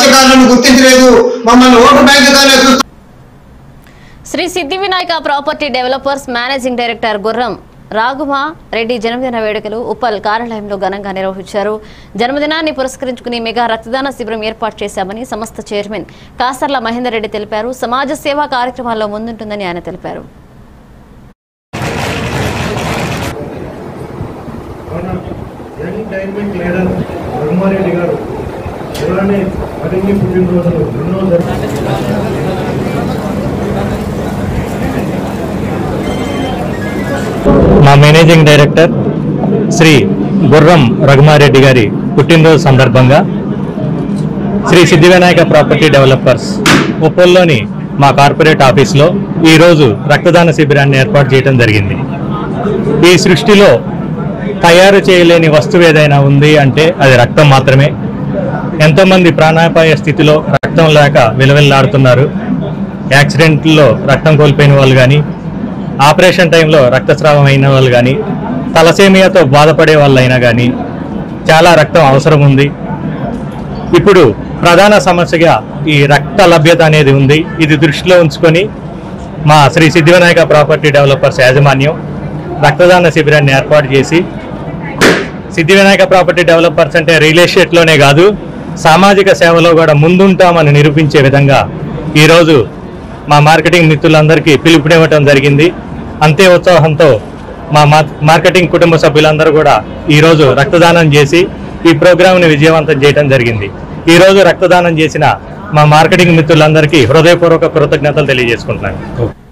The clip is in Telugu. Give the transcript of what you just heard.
మత్స్యకారులను గుర్తించలేదు మమ్మల్ని ఓటు బ్యాంకుగానే చూస్తున్నారు Sri Siddhi Vinayaka property developers managing director Gurram Raghuma Reddy జన్మదిన వేడుకలు ఉప్పల్ కార్యాలయంలో ఘనంగా నిర్వహించారు జన్మదినాన్ని పురస్కరించుకుని మెగా రక్తదాన శిబిరం ఏర్పాటు చేశామని సంస్థ చైర్మన్ కాసర్ల మహేందర్ రెడ్డి తెలిపారు సమాజ సేవా కార్యక్రమాల్లో ముందుంటుందని ఆయన తెలిపారు మన యంగ్ డైనమిక్ లీడర్ రఘుమారెడ్డి గారు ఇలానే మరిన్ని పుట్టినరోజులు ఎన్నో జరుపు మా మేనేజింగ్ డైరెక్టర్ శ్రీ గుర్రం రఘుమారెడ్డి గారి పుట్టినరోజు సందర్భంగా శ్రీ సిద్ధివినాయక ప్రాపర్టీ డెవలపర్స్ ఉప్పల్లోని మా కార్పొరేట్ ఆఫీస్లో ఈరోజు రక్తదాన శిబిరాన్ని ఏర్పాటు చేయడం జరిగింది ఈ సృష్టిలో తయారు చేయలేని వస్తువు ఏదైనా ఉంది అంటే అది రక్తం మాత్రమే ఎంతోమంది ప్రాణాపాయ స్థితిలో రక్తం లేక విలవిల్లాడుతున్నారు యాక్సిడెంట్లో రక్తం కోల్పోయిన వాళ్ళు కానీ ఆపరేషన్ టైంలో రక్తస్రావం అయిన వాళ్ళు కానీ తలసేమియాతో బాధపడే వాళ్ళైనా కానీ చాలా రక్తం అవసరం ఉంది ఇప్పుడు ప్రధాన సమస్యగా ఈ రక్త లభ్యత అనేది ఉంది ఇది దృష్టిలో ఉంచుకొని మా శ్రీ సిద్ధివినాయక ప్రాపర్టీ డెవలపర్స్ యాజమాన్యం రక్తదాన శిబిరాన్ని ఏర్పాటు చేసి సిద్ధివినాయక ప్రాపర్టీ డెవలపర్స్ అంటే రియల్ ఎస్టేట్లోనే కాదు సామాజిక సేవలో కూడా ముందుంటామని నిరూపించే విధంగా ఈరోజు మా మార్కెటింగ్ మిత్రులందరికీ పిలుపునివ్వటం జరిగింది అంతే ఉత్సాహంతో మా మా- మార్కెటింగ్ కుటుంబ సభ్యులందరూ కూడా ఈరోజు రక్తదానం చేసి ఈ ప్రోగ్రాంని విజయవంతం చేయడం జరిగింది ఈరోజు రక్తదానం చేసిన మా మార్కెటింగ్ మిత్రులందరికీ హృదయపూర్వక కృతజ్ఞతలు తెలియజేసుకుంటున్నాను